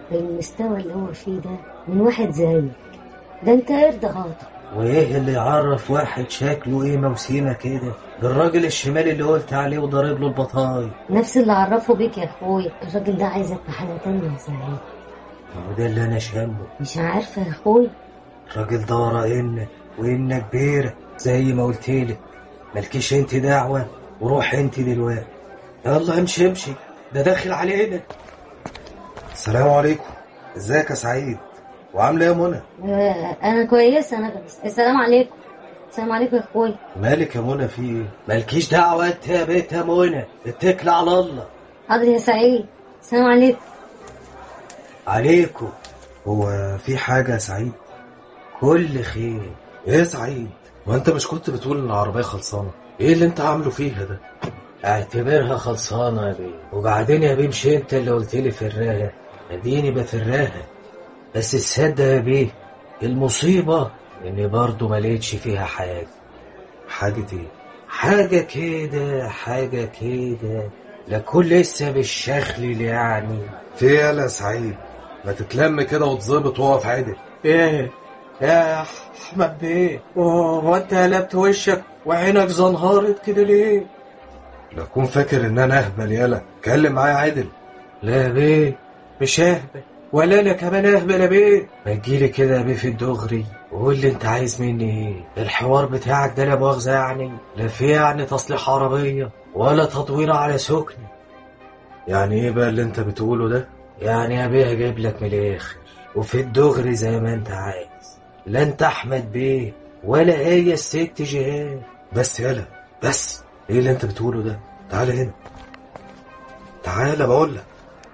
بالمستوى اللي هو فيه ده من واحد زيك ده انت قرد غاضب وايه اللي يعرف واحد شكله ايه موسيمة كده ده الراجل الشمالي اللي قلت عليه وضارب له البطاي نفس اللي عرفه بيك يا اخويا الراجل ده عايزك في حاجه تانية يا سعيد هو ده اللي انا شامه مش عارفه يا اخويا الراجل ده ورا إنك وإنك كبيرة زي ما قلتلك مالكيش انت دعوة وروح انت دلوقتي يلا امشي امشي ده داخل علينا السلام عليكم ازيك يا سعيد وعامله ايه يا منى آه، انا كويسه انا بس السلام عليكم السلام عليكم يا اخويا مالك يا منى في ايه مالكيش دعوة انت يا بيت يا منى اتكل على الله حاضر يا سعيد السلام عليكم عليكم هو في حاجه يا سعيد كل خير ايه يا سعيد وانت مش كنت بتقول ان العربيه خلصانه ايه اللي انت عامله فيها ده اعتبرها خلصانة يا بيه وبعدين يا بيه مش انت اللي قلت لي فراها اديني بفراها بس تصدق يا بيه المصيبة اني برضو ما لقيتش فيها حاجة حاجه ايه حاجة كده حاجة كده لا كل لسه بالشخل يعني في ايه يالا يا سعيد ما تتلم كده وتظبط وقف عدل ايه يا احمد بيه هو انت قلبت وشك وعينك زنهارت كده ليه لا اكون فاكر ان انا اهبل يالا اتكلم معايا عدل لا يا بيه مش اهبل ولا انا كمان اهبل يا بيه ما تجيلي كده يا بيه في الدغري وقول لي انت عايز مني ايه الحوار بتاعك ده لا مؤاخذة يعني لا في يعني تصليح عربية ولا تطوير على سكن يعني ايه بقى اللي انت بتقوله ده يعني يا بيه اجيب لك من الاخر وفي الدغري زي ما انت عايز لا انت احمد بيه ولا هي الست جهاد بس يالا بس ايه اللي انت بتقوله ده تعالى هنا تعالى بقول لك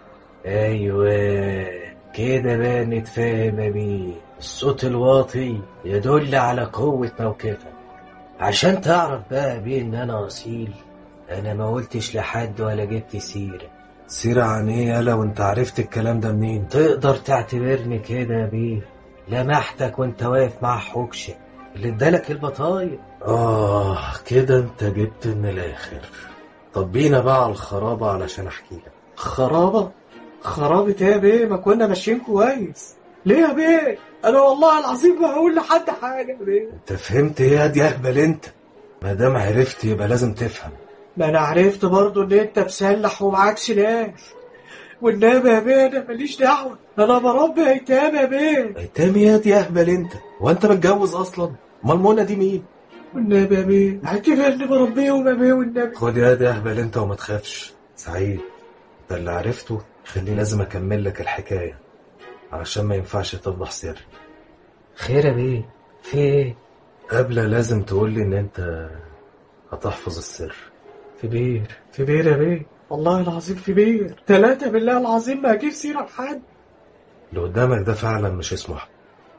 ايوه كده بقى نتفاهم يا بيه الصوت الواطي يدل على قوة موقفك عشان تعرف بقى بيه ان انا اصيل انا ما قلتش لحد ولا جبت سيرة سيرة عن ايه يالا وانت عرفت الكلام ده منين تقدر تعتبرني كده يا بيه لمحتك وانت واقف مع حكشة اللي ادالك البطايق اه كده انت جبت من الاخر طب بينا بقى على الخرابة علشان احكي لك خرابة خرابة ايه يا بيه ما كنا ماشيين كويس ليه يا بيه انا والله العظيم ما هقول لحد حاجة يا بيه انت فهمت ايه يا دي اهبل انت ما دام عرفت يبقى لازم تفهم ما انا عرفت برضو ان انت مسلح ومعاك سلاح والنبي يا بيه انا ماليش دعوة انا بربي ايتام يا بيه ايتام يا دي اهبل انت وانت متجوز اصلا امال منى دي مين والنبي يا بيه اعتبرني بربيهم يا بيه والنبي خد يا دي اهبل انت وما تخافش سعيد ده اللي عرفته خليني لازم اكمل لك الحكايه علشان ما ينفعش تفضح سر خير يا بيه في ايه قبل لازم تقول لي ان انت هتحفظ السر في بير في بير يا بيه والله العظيم في بير ثلاثة بالله العظيم ما اجيب سيرة لحد اللي قدامك ده فعلا مش اسمه أحمد.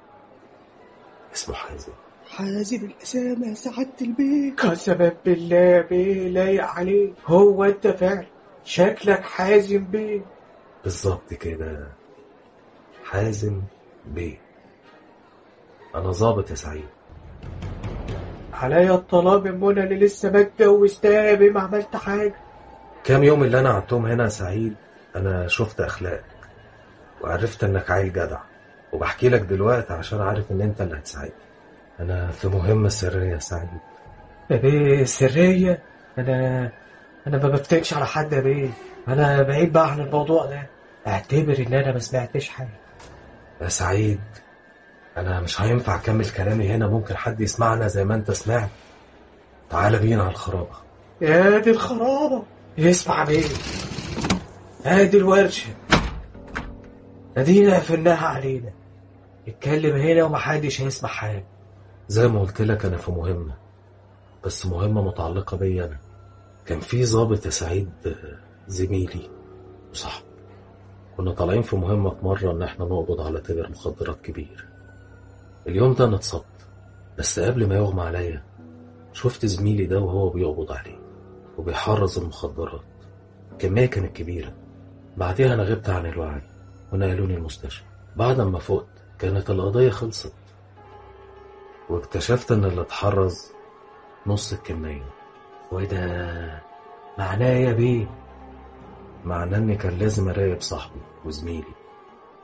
اسمه حازم حازم الأسامة يا سعادة البيه قسما بالله يا بيه لايق عليك هو انت فعلا شكلك حازم بيه بالظبط كده حازم بيه انا ظابط يا سعيد عليا الطلاق من منى اللي لسه ما اتجوزتها يا بيه ما عملت حاجة كام يوم اللي انا قعدتهم هنا يا سعيد انا شفت اخلاقك وعرفت انك عيل جدع وبحكي لك دلوقتي عشان عارف ان انت اللي هتساعدني انا في مهمة سرية يا سعيد يا بيه سرية أنا أنا ما بفتكش على حد يا بيه أنا بعيد بقى عن الموضوع ده اعتبر إن أنا ما سمعتش حاجة يا سعيد انا مش هينفع اكمل كلامي هنا ممكن حد يسمعنا زي ما انت سمعت تعال بينا على الخرابة يا دي الخرابة اسمع بيه هادي الورشة ادينا قفلناها علينا اتكلم هنا ومحدش هيسمع حاجة زي ما قلت لك انا في مهمة بس مهمة متعلقة بيا انا كان في ضابط يا سعيد آه، زميلي وصاحبي كنا طالعين في مهمة في مرة ان احنا نقبض على تاجر مخدرات كبير اليوم ده انا اتصبت بس قبل ما يغمى عليا شفت زميلي ده وهو بيقبض عليه وبيحرز المخدرات الكمية كانت كبيرة بعدها انا غبت عن الوعي ونقلوني المستشفى بعد ما فقت كانت القضية خلصت واكتشفت ان اللي اتحرز نص الكمية وده معناه يا بيه معناه اني كان لازم اراقب صاحبي وزميلي